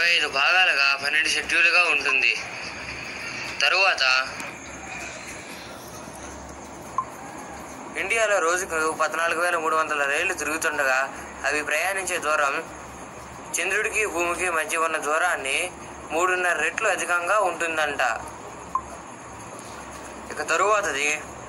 ఇరవై ఐదు భాగాలుగా పన్నెండు షెడ్యూల్గా ఉంటుంది తరువాత ఇండియాలో రోజుకు పద్నాలుగు వేల మూడు వందల రైళ్లు తిరుగుతుండగా అవి ప్రయాణించే దూరం చంద్రుడికి భూమికి మధ్య ఉన్న దూరాన్ని మూడున్నర రెట్లు అధికంగా ఉంటుందంట ఇక తరువాతది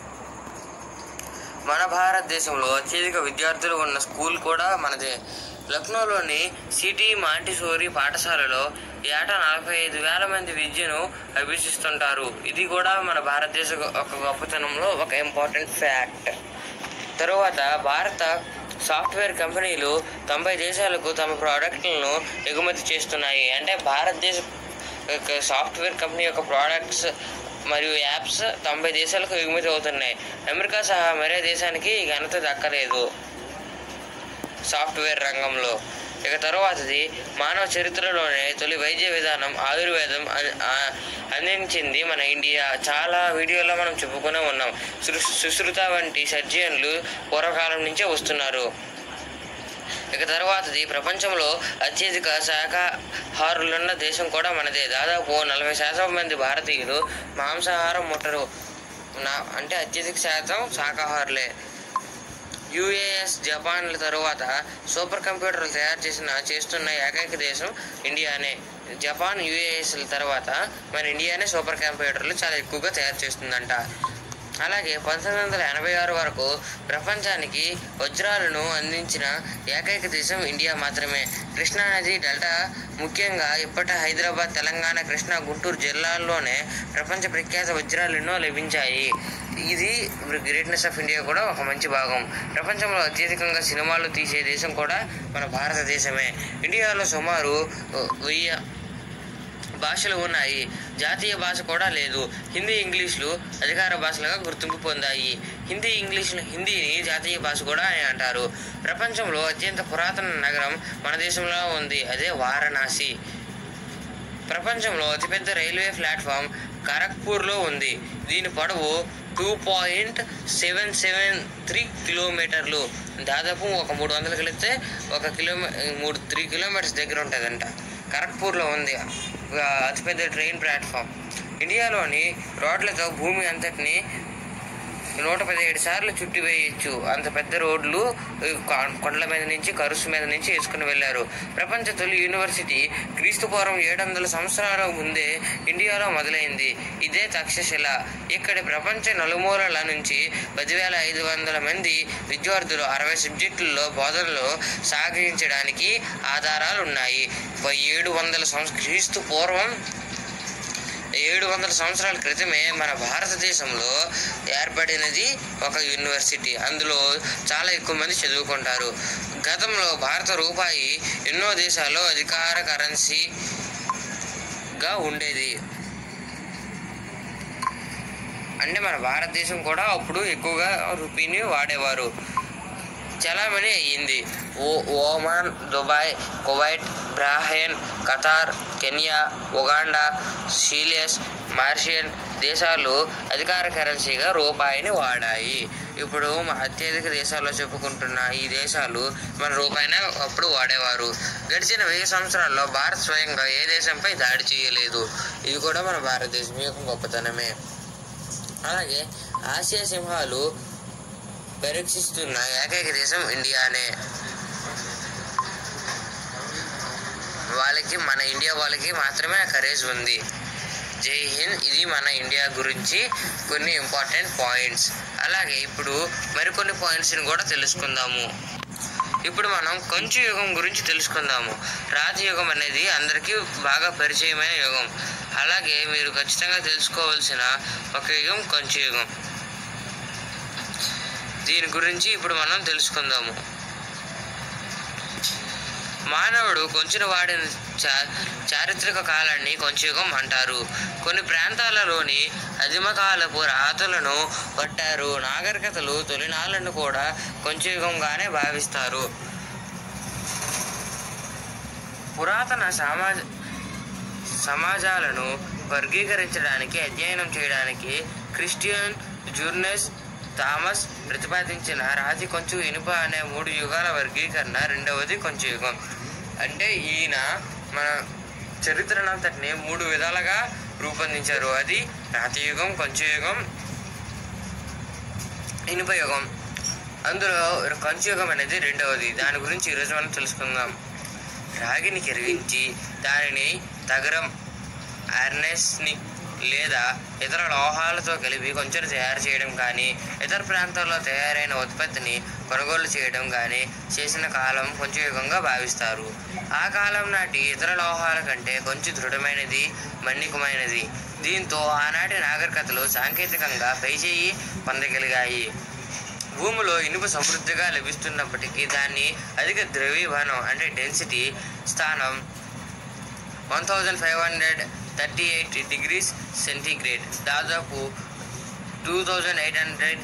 మన భారతదేశంలో అత్యధిక విద్యార్థులు ఉన్న స్కూల్ కూడా మనదే లక్నోలోని సిటీ మాంటిసోరి పాఠశాలలో ఏటా నలభై ఐదు వేల మంది విద్యను అభ్యసిస్తుంటారు ఇది కూడా మన భారతదేశ ఒక గొప్పతనంలో ఒక ఇంపార్టెంట్ ఫ్యాక్ట్ తరువాత భారత సాఫ్ట్వేర్ కంపెనీలు తొంభై దేశాలకు తమ ప్రోడక్ట్లను ఎగుమతి చేస్తున్నాయి అంటే భారతదేశ యొక్క సాఫ్ట్వేర్ కంపెనీ యొక్క ప్రోడక్ట్స్ మరియు యాప్స్ తొంభై దేశాలకు ఎగుమతి అవుతున్నాయి అమెరికా సహా మరే దేశానికి ఈ ఘనత దక్కలేదు సాఫ్ట్వేర్ రంగంలో ఇక తరువాతది మానవ చరిత్రలోనే తొలి వైద్య విధానం ఆయుర్వేదం అన్- ఆ- అందించింది మన ఇండియా చాలా వీడియోలో మనం చెప్పుకునే ఉన్నాం సు- సుశ్రుత వంటి సర్జన్లు పూర్వకాలం నుంచే వస్తున్నారు ఇక తర్వాతది ప్రపంచంలో అత్యధిక శాఖాహారులున్న దేశం కూడా మనదే దాదాపు నలభై శాతం మంది భారతీయులు మాంసాహారం ముట్టరు నా అంటే అత్యధిక శాతం శాకాహారులే యుఏఎస్ జపాన్ల తరువాత సూపర్ కంప్యూటర్లు తయారు చేసిన చేస్తున్న ఏకైక దేశం ఇండియానే జపాన్ యుఏఎస్ల తర్వాత మన ఇండియానే సూపర్ కంప్యూటర్లు చాలా ఎక్కువగా తయారు చేస్తుందంట అలాగే పంతొమ్మిది వందల ఎనభై ఆరు వరకు ప్రపంచానికి వజ్రాలను అందించిన ఏకైక దేశం ఇండియా మాత్రమే కృష్ణానది డెల్టా ముఖ్యంగా ఇప్పటి హైదరాబాద్ తెలంగాణ కృష్ణా గుంటూరు జిల్లాల్లోనే ప్రపంచ ప్రఖ్యాత వజ్రాలు ఎన్నో లభించాయి ఇది గ్రేట్నెస్ ఆఫ్ ఇండియా కూడా ఒక మంచి భాగం ప్రపంచంలో అత్యధికంగా సినిమాలు తీసే దేశం కూడా మన భారతదేశమే ఇండియాలో సుమారు ఆ, వెయ్యి భాషలు ఉన్నాయి జాతీయ భాష కూడా లేదు హిందీ ఇంగ్లీష్లు అధికార భాషలుగా గుర్తింపు పొందాయి హిందీ ఇంగ్లీష్ హిందీని జాతీయ భాష కూడా అని అంటారు ప్రపంచంలో అత్యంత పురాతన నగరం మన దేశంలో ఉంది అదే వారణాసి ప్రపంచంలో అతిపెద్ద రైల్వే ప్లాట్ఫామ్ ఖరగ్పూర్లో ఉంది దీని పొడవు two point seven seven three కిలోమీటర్లు దాదాపు ఒక మూడు వందలు కలిపితే ఒక కిలోమీ మూడు త్రీ కిలోమీటర్స్ దగ్గర ఉంటుందంట ఖరగ్పూర్లో ఉంది ఆ, అతిపెద్ద ట్రైన్ ప్లాట్ఫామ్ ఇండియాలోని రోడ్లతో భూమి అంతటిని నూట పదిహేడు సార్లు చుట్టి వేయచ్చు అంత పెద్ద రోడ్లు ఈ కొ- కొండల మీద నుంచి కరుసు మీద నుంచి వేసుకుని వెళ్ళారు ప్రపంచ తొలి యూనివర్సిటీ క్రీస్తు పూర్వం ఏడు వందల సంవత్సరాల ముందే ఇండియాలో మొదలైంది ఇదే తక్షశిల ఇక్కడి ప్రపంచ నలుమూలల నుంచి పదివేల ఐదు వందల మంది విద్యార్థులు అరవై సబ్జెక్టుల్లో బోధనలు సాగించడానికి ఆధారాలు ఉన్నాయి ఏడు వందల సంవత్స క్రీస్తు పూర్వం ఏడు వందల సంవత్సరాల క్రితమే మన భారతదేశంలో ఏర్పడినది ఒక యూనివర్సిటీ అందులో చాలా ఎక్కువ మంది చదువుకుంటారు గతంలో భారత రూపాయి ఎన్నో దేశాల్లో అధికార కరెన్సీగా ఉండేది అంటే మన భారతదేశం కూడా అప్పుడు ఎక్కువగా రూపీని వాడేవారు చలామణి అయ్యింది ఓ Oman Dubai Kuwait Bahrain Qatar Kenya Uganda Seychelles Mauritius దేశాలు అధికార కరెన్సీగా రూపాయిని వాడాయి ఇప్పుడు మన అత్యధిక దేశాల్లో చెప్పుకుంటున్న ఈ దేశాలు మన రూపాయిని అప్పుడు వాడేవారు గడిచిన వెయ్యి సంవత్సరాల్లో భారత్ స్వయంగా ఏ దేశంపై దాడి చేయలేదు ఇది కూడా మన భారతదేశం యొక్క గొప్పతనమే అలాగే ఆసియా సింహాలు పరీక్షిస్తున్న ఏకైక దేశం ఇండియానే వాళ్ళకి మన ఇండియా వాళ్ళకి మాత్రమే ఆ కరేజ్ ఉంది జై హింద్ ఇది మన ఇండియా గురించి కొన్ని ఇంపార్టెంట్ పాయింట్స్ అలాగే ఇప్పుడు మరికొన్ని పాయింట్స్ని కూడా తెలుసుకుందాము ఇప్పుడు మనం కొంచెం యుగం గురించి తెలుసుకుందాము రాజయుగం అనేది అందరికీ బాగా పరిచయమైన యుగం అలాగే మీరు ఖచ్చితంగా తెలుసుకోవాల్సిన ఒక యుగం కొంచెం యుగం దీని గురించి ఇప్పుడు మనం తెలుసుకుందాము మానవుడు కొంచెం వాడిన చా చారిత్రక కాలాన్ని కొంచెయుగం అంటారు కొన్ని ప్రాంతాలలోని అదిమకాలపు రాతలను పట్టారు నాగరికతలు తొలినాళ్లను కూడా కొంచెయుగంగానే భావిస్తారు పురాతన సమాజ సమాజాలను వర్గీకరించడానికి అధ్యయనం చేయడానికి క్రిస్టియన్ జూర్నెస్ థామస్ ప్రతిపాదించిన రాతి కొంచెం ఇనుప అనే మూడు యుగాల వర్గీకరణ రెండవది కొంచెం యుగం అంటే ఈయన మన చరిత్రనంతటిని మూడు విధాలుగా రూపొందించారు అది రాతి యుగం కొంచె యుగం ఇనుప యుగం అందులో కంచు యుగం అనేది రెండవది దాని గురించి ఈరోజు మనం తెలుసుకుందాం రాగిని కరిగించి దానిని తగరం ఆర్నెస్నిక్ లేదా ఇతర లోహాలతో కలిపి కొంచెం తయారు చేయడం కానీ ఇతర ప్రాంతాల్లో తయారైన ఉత్పత్తిని కొనుగోలు చేయడం కానీ చేసిన కాలం కొంచెం యుగంగా భావిస్తారు ఆ కాలం నాటి ఇతర లోహాల కంటే కొంచెం దృఢమైనది మన్నికమైనది దీంతో ఆనాటి నాగరికతలు సాంకేతికంగా పైచేయి పొందగలిగాయి భూమిలో ఇనుప సమృద్ధిగా లభిస్తున్నప్పటికీ దాన్ని అధిక ద్రవీభవనం అంటే డెన్సిటీ స్థానం one thousand five hundred thirty eight degrees centigrade దాదాపు టూ థౌజండ్ ఎయిట్ హండ్రెడ్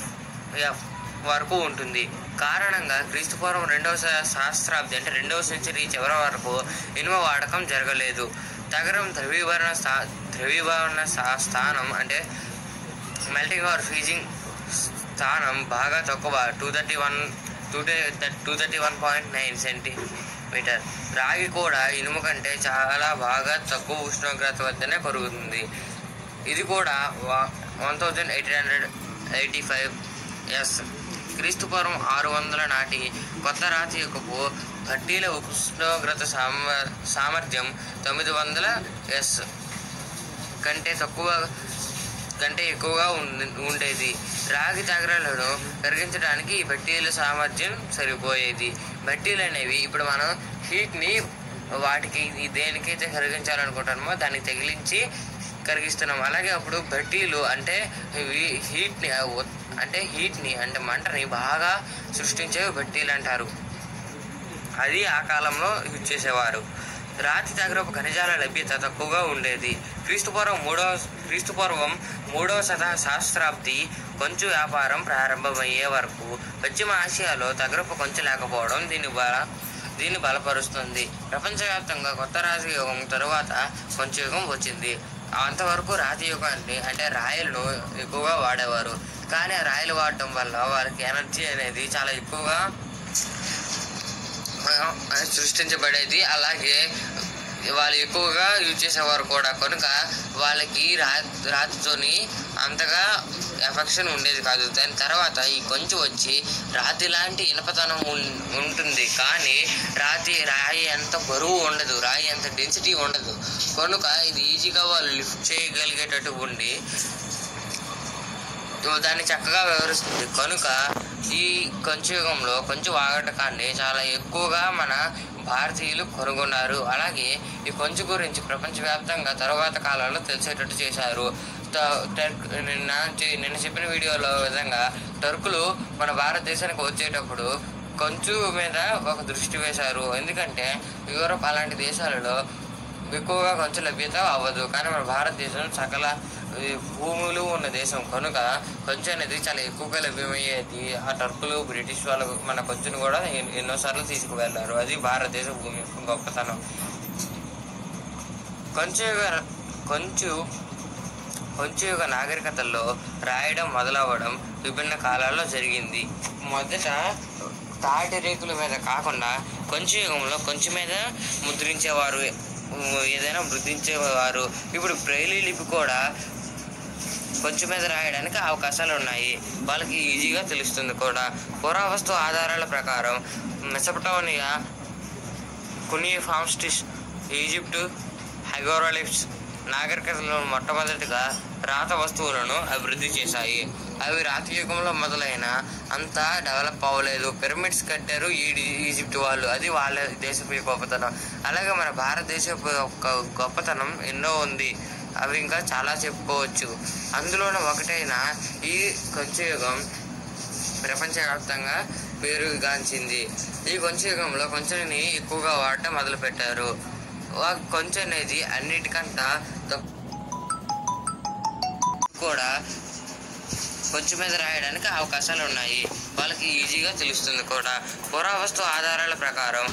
వరకు ఉంటుంది కారణంగా క్రీస్తుపూర్వం రెండవ స- సహస్రాబ్ది అంటే రెండవ సెంచరీ చివరి వరకు ఇనుమ వాడకం జరగలేదు తగరం ద్రవీభవన స్థా ద్రవీభవన స్థా- స్థానం అంటే మెల్టింగ్ ఆర్ ఫ్రీజింగ్ స్థానం బాగా తక్కువ two thirty one two two thirty one point nine centimetre రాగి కూడా ఇనుము కంటే చాలా బాగా తక్కువ ఉష్ణోగ్రత వద్దనే కరుగుతుంది ఇది కూడా one thousand eight hundred eighty five ఎస్ క్రీస్తుపూర్వం ఆరు వందల నాటి కొత్త రాతి యుగపు భట్టీల ఉష్ణోగ్రత సామ సామర్థ్యం తొమ్మిది వందల ఎస్ కంటే తక్కువ కంటే ఎక్కువగా ఉండి- ఉండేది రాగి తగరలను కరిగించడానికి ఈ బట్టీల సామర్థ్యం సరిపోయేది బట్టీలు అనేవి ఇప్పుడు మనం హీట్ని వాటికి ఈ దేనికైతే కరిగించాలనుకుంటామో దానికి తగిలించి కరిగిస్తున్నాం అలాగే అప్పుడు బట్టీలు అంటే ఇవి హీట్ని ఆ ఒ- అంటే హీట్ని అంటే మంటని బాగా సృష్టించేవి బట్టీలు అంటారు అది ఆ కాలంలో యూజ్ చేసేవారు రాతి తగరపు ఖనిజాల లభ్యత తక్కువగా ఉండేది క్రీస్తుపూర్వం మూడవ క్రీస్తుపూర్వం మూడవ శత సహస్రాబ్ది కొంచెం వ్యాపారం ప్రారంభమయ్యే వరకు పశ్చిమ ఆసియాలో తగరపు కొంచెం లేకపోవడం దీని బల దీన్ని బలపరుస్తుంది ప్రపంచవ్యాప్తంగా కొత్త రాతి యుగం తరువాత కొంచెం యుగం వచ్చింది అంతవరకు రాతి యుగాన్ని అంటే రాయలను ఎక్కువగా వాడేవారు కానీ ఆ రాయలు వాడటం వల్ల వారికి ఎనర్జీ అనేది చాలా ఎక్కువగా ఆ, సృష్టించబడేది అలాగే వాళ్ళు ఎక్కువగా యూజ్ చేసేవారు కూడా కనుక వాళ్ళకి రా రాతితోని అంతగా ఎఫెక్షన్ ఉండేది కాదు దాని తర్వాత ఈ కొంచెం వచ్చి రాతి లాంటి ఇనపతనం ఉన్- ఉంటుంది కానీ రాతి రాయి అంత బరువు ఉండదు రాయి అంత డెన్సిటీ ఉండదు కనుక ఇది ఈజీగా వాళ్ళు లిఫ్ట్ చేయగలిగేటట్టు ఉండి దాన్ని చక్కగా వివరిస్తుంది కనుక ఈ కొంచెం యుగంలో కొంచెం వాడకాన్ని చాలా ఎక్కువగా మన భారతీయులు కనుగొన్నారు అలాగే ఈ కొంచెం గురించి ప్రపంచవ్యాప్తంగా తరువాత కాలంలో తెలిసేటట్టు చేశారు ట- టర్క్ నిన్న చె- నిన్న చెప్పిన వీడియోలో విధంగా టర్కులు మన భారతదేశానికి వచ్చేటప్పుడు కొంచెం మీద ఒక దృష్టి వేశారు ఎందుకంటే యూరోప్ అలాంటి దేశాలలో ఎక్కువగా కొంచెం లభ్యత అవ్వదు కానీ మన భారతదేశం సకల ఈ భూములు ఉన్న దేశం కనుక కొంచెం అనేది చాలా ఎక్కువగా లభ్యమయ్యేది ఆ టర్కులు బ్రిటిష్ వాళ్ళు మన కొంచెం కూడా ఎన్- ఎన్నోసార్లు తీసుకువెళ్ళారు అది భారతదేశ భూమి యొక్క గొప్పతనం కొంచెం కొంచెం కొంచెం యుగ నాగరికతల్లో రాయడం మొదలవ్వడం విభిన్న కాలాల్లో జరిగింది మొదట తాటి రేకుల మీద కాకుండా కొంచెం యుగంలో కొంచెం మీద ముద్రించేవారు ఉమ్, ఏదైనా ముద్రించేవారు ఇప్పుడు బ్రెయిలీ లిపి కూడా కొంచెం మీద రాయడానికి అవకాశాలు ఉన్నాయి వాళ్ళకి ఈజీగా తెలుస్తుంది కూడా పురావస్తు ఆధారాల ప్రకారం మెసపటోనియా కునిఫామ్స్టిస్ ఈజిప్టు హైగోరాలిప్స్ నాగరికతలో మొట్టమొదటిగా రాత వస్తువులను అభివృద్ధి చేశాయి అవి రాతి యుగంలో మొదలైన అంత డెవలప్ అవ్వలేదు పిరమిడ్స్ కట్టారు ఈ ఈజిప్ట్ వాళ్ళు అది వాళ్ళ దేశపు గొప్పతనం అలాగే మన భారతదేశపు యొక్క గొప్పతనం ఎన్నో ఉంది అవి ఇంకా చాలా చెప్పుకోవచ్చు అందులోనే ఒకటైన ఈ కొంచెం యుగం ప్రపంచవ్యాప్తంగా పేరుగాంచింది ఈ కొంచెం యుగంలో కొంచెంని ఎక్కువగా వాడటం మొదలుపెట్టారు వా- కొంచెం అనేది అన్నిటికంతా తక్కువ కూడా కొంచెం మీద రాయడానికి అవకాశాలు ఉన్నాయి వాళ్ళకి ఈజీగా తెలుస్తుంది కూడా పురావస్తు ఆధారాల ప్రకారం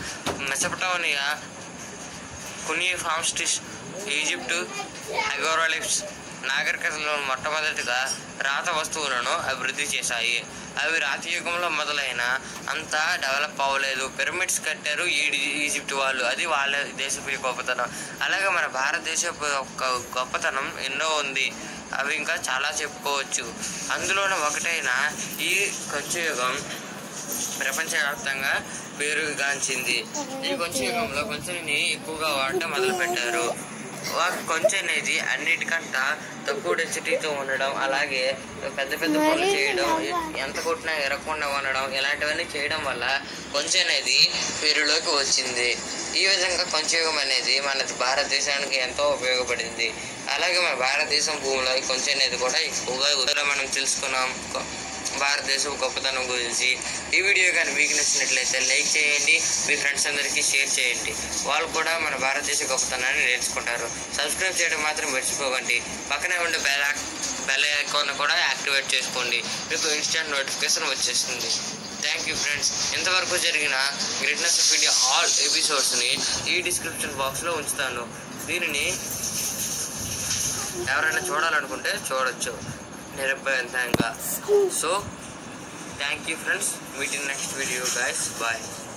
మెసపటోనియా కునిఫామ్స్టిస్ ఈజిప్టు హైగోరాలిప్స్ నాగరికతలో మొట్టమొదటిగా రాత వస్తువులను అభివృద్ధి చేశాయి అవి రాతి యుగంలో మొదలైన అంత డెవలప్ అవ్వలేదు పిరమిడ్స్ కట్టారు ఈ- ఈజిప్ట్ వాళ్ళు అది వాళ్ళ దేశపు గొప్పతనం అలాగే మన భారతదేశపు యొక్క గొప్పతనం ఎన్నో ఉంది అవి ఇంకా చాలా చెప్పుకోవచ్చు అందులోనే ఒకటైన ఈ కొంచె యుగం ప్రపంచవ్యాప్తంగా పేరుగాంచింది ఈ కొంచెం యుగంలో కొంచెంని ఎక్కువగా వాడటం మొదలు పెట్టారు కొంచెం అనేది అన్నిటికంట తక్కువ డెన్సిటీతో ఉండడం అలాగే పెద్ద పెద్ద పనులు చేయడం ఎంత కొట్టినా ఎరగకుండా ఉండడం ఇలాంటివన్నీ చేయడం వల్ల కొంచెం అనేది పేరులోకి వచ్చింది ఈ విధంగా కొంచెం యుగం అనేది మన భారతదేశానికి ఎంతో ఉపయోగపడింది అలాగే మన భారతదేశం భూమిలో ఈ కొంచెం అనేది కూడా ఎక్కువగా ఉదయం మనం తెలుసుకున్నాం కొ- భారతదేశం గొప్పతనం గురించి ఈ వీడియో కానీ మీకు నచ్చినట్లయితే లైక్ చేయండి మీ ఫ్రెండ్స్ అందరికీ షేర్ చేయండి వాళ్ళు కూడా మన భారతదేశ గొప్పతనాన్ని నేర్చుకుంటారు సబ్స్క్రైబ్ చేయడం మాత్రం మర్చిపోకండి పక్కనే ఉండే బెల్ బెల్ ఐకాన్ కూడా యాక్టివేట్ చేసుకోండి మీకు ఇన్స్టెంట్ నోటిఫికేషన్ వచ్చేస్తుంది థ్యాంక్ యూ ఫ్రెండ్స్ ఇంతవరకు జరిగిన గ్రేట్నెస్ ఆఫ్ ఇండియా ఆల్ ఎపిసోడ్స్ని ఈ డిస్క్రిప్షన్ బాక్స్లో ఉంచుతాను దీనిని ఎవరైనా చూడాలనుకుంటే చూడొచ్చు నిరభ్యంతంగా so thank you friends meet in next video guys bye